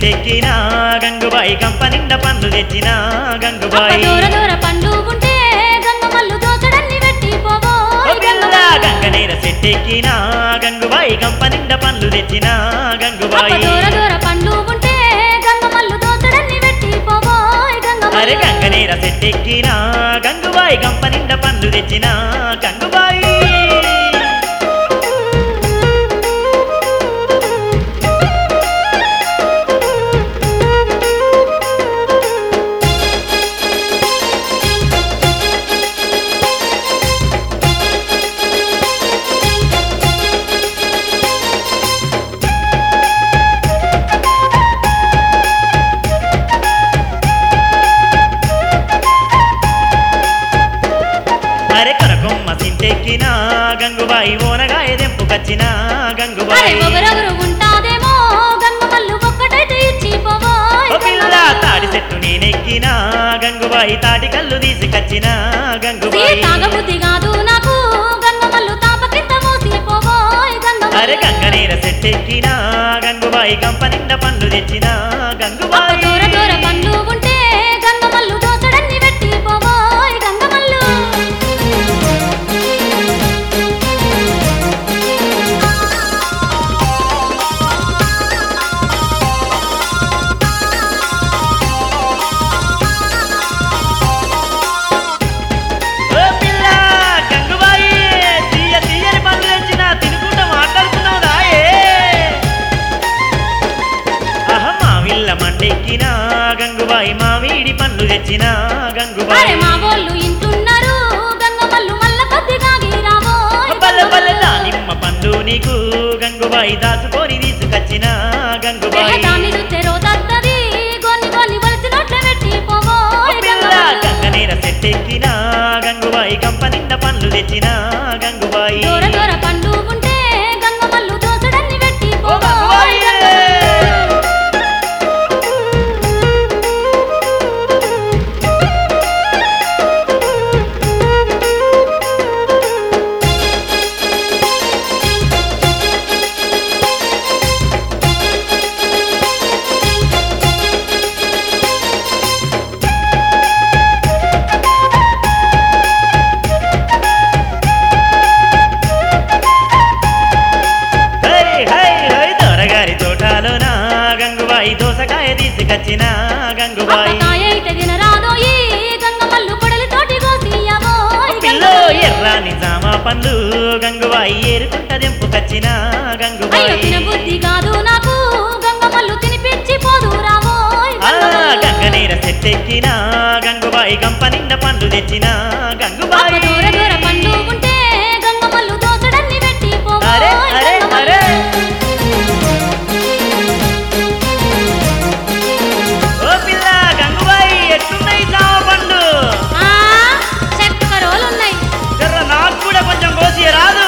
సెట్టెక్కిన గంగుబాయి కంపనిండ పండ్లు తెచ్చిన అప్ప గంగుబాయి దూర దూర పండు ఉంటే గంగమల్లు దోచడన్ని పెట్టి ఓ పోవోయ్ పిల్ల గంగమల్లు గంగనేర సెట్టెక్కిన గంగుబాయి కంపనిండ పండ్లు తెచ్చిన అప్ప గంగుబాయి దూర దూర పండు ఉంటే గంగమల్లు దోచడన్ని పెట్టి పోవోయ్ అరే గంగమల్లు గంగనేర సెట్టెక్కిన గంగుబాయి కంపనిండ పండ్లు తెచ్చిన గంగుబాయి అరే కొనకొమ్మ సింటెక్కిన గంగుబాయి ఓనగాయ దెంపుకొచ్చిన అరే గంగుబాయి ఒగరొగరు ఉంటాదేమో గంగమల్లు ఒక్కటైతే ఇచ్చి పోవోయ్ ఓ పిల్ల గంగమల్లు. తాడి చెట్టు నేనెక్కిన గంగుబాయి తాటి కళ్ళు తీసుకొచ్చిన గంగుబాయి తాగబుద్ధి కాదు నాకు గంగమల్లు తాపకింత మోసి పోవోయ్ అరే గంగమల్లు గంగనీర సెట్టెక్కిన గంగుబాయి కంపనిండ పండ్లు తెచ్చిన అప్ప గంగుబాయి దూర దూర పండు ఉంటే గంగమల్లు దోచడన్ని పెట్టి పోవోయ్ గంగమల్లు ఓ పిల్ల గంగుబాయి తీయ తీయని పండ్లు తెచ్చిన తినుకుంటా మాట్లాడుకున్నావు రాయే అహ మావిల్ల మండెక్కిన గంగుబాయి మామిడి పండ్లు తెచ్చిన అరే గంగుబాయి మా వాళ్ళు ఇంటున్నారు గంగమల్లు మల్ల కొద్దిగా గీరావోయ్ పల్లె పల్లె దానిమ్మ పండు నీకు గంగుబాయి దాచుకొని తీసుకొచ్చిన గంగుబాయి దాన్ని చూస్తే రోజత్తది గొన్ని గొన్ని వలసి నోట్ల పెట్టి పోవోయ్ పిల్ల గంగమల్లు గంగనీర సెట్టెక్కిన గంగుబాయి కంపనిండ పండ్లు తెచ్చిన గంగుబాయి దూర దూర పండు ఉంటే గంగమల్లు దోచడన్ని పెట్టి ఓ పోవోయ్ గంగుబాయి! హై హై హై దొరగారి తోటలోన గంగుబాయి దోసకాయ తీసుకొచ్చిన గంగుబాయి అప్పకాయ ఇట తినరాదోయి గంగమల్లు కొడలి తోటి కోసియవోయ్ పిల్లో గంగమల్లు ఎర్రాని జామ పండ్లు గంగుబాయి ఏరుకుంట దెంపుకొచ్చిన అయ్యో గంగుబాయి తిన బుద్ధి కాదు నాకు గంగమల్లు తినిపించి పోదు రావోయ్ ఆ గంగమల్లు. గంగనీర సెట్టెక్కిన గంగుబాయి గంపనిండ పండ్లు తెచ్చిన అప్ప గంగుబాయి దూర దూర పండు ఉంటే గంగమల్లు దోచడన్ని పెట్టి అరే పోవోయ్ అరే గంగమల్లు. అరే ఓ పిల్ల గంగుబాయి ఎట్టున్నాయి జామ పండు ఆ, చక్కరోలున్నాయి జర్ర నాకు కూడా కొంచెం కోసి రాదు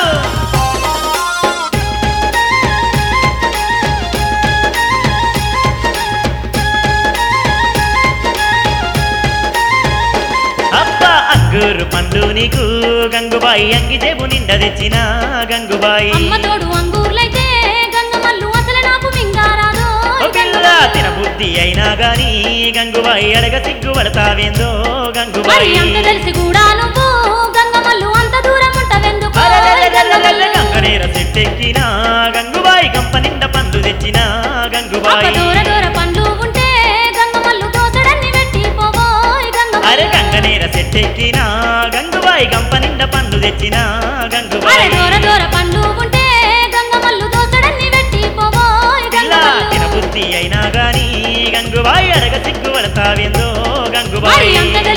అబ్బా అంగూరు పండు నీకు గంగుబాయి అంగి జేబు నిండా తెచ్చిన గంగుబాయి అమ్మ తోడు అంగూర్లైతే గంగమల్లు అసలు నాకు మింగారాదో ఓ పిల్ల తిన బుద్ధి అయినా గాని గంగుబాయి అడగ సిగ్గు పడతావేందో మరి గంగుబాయి అంత తెలిసి కూడా నువ్వు గంగమల్లు అంత దూరం ఉంటవెందుకు అరెరెరెరెరెరె గంగనేర సెట్టెక్కిన గంగుబాయి గంప నిండా పండ్లు తెచ్చిన అప్ప గంగుబాయి దూర దూర పండు ఉంటే గంగమల్లు దోచడన్ని పెట్టి పోవోయ్ అరే గంగమల్లు గంగనేర సెట్టెక్కిన గంగుబాయి గంప నిండా పండ్లు తెచ్చిన అరే గంగుబాయి దూర దూర పండు ఉంటే గంగమల్లు దోచడన్ని పెట్టి పోవోయ్ పిల్ల గంగమల్లు తిన బుద్ధి అయినా గాని గంగుబాయి అడగ సిగ్గు పడతావేందో మరి గంగుబాయి అంత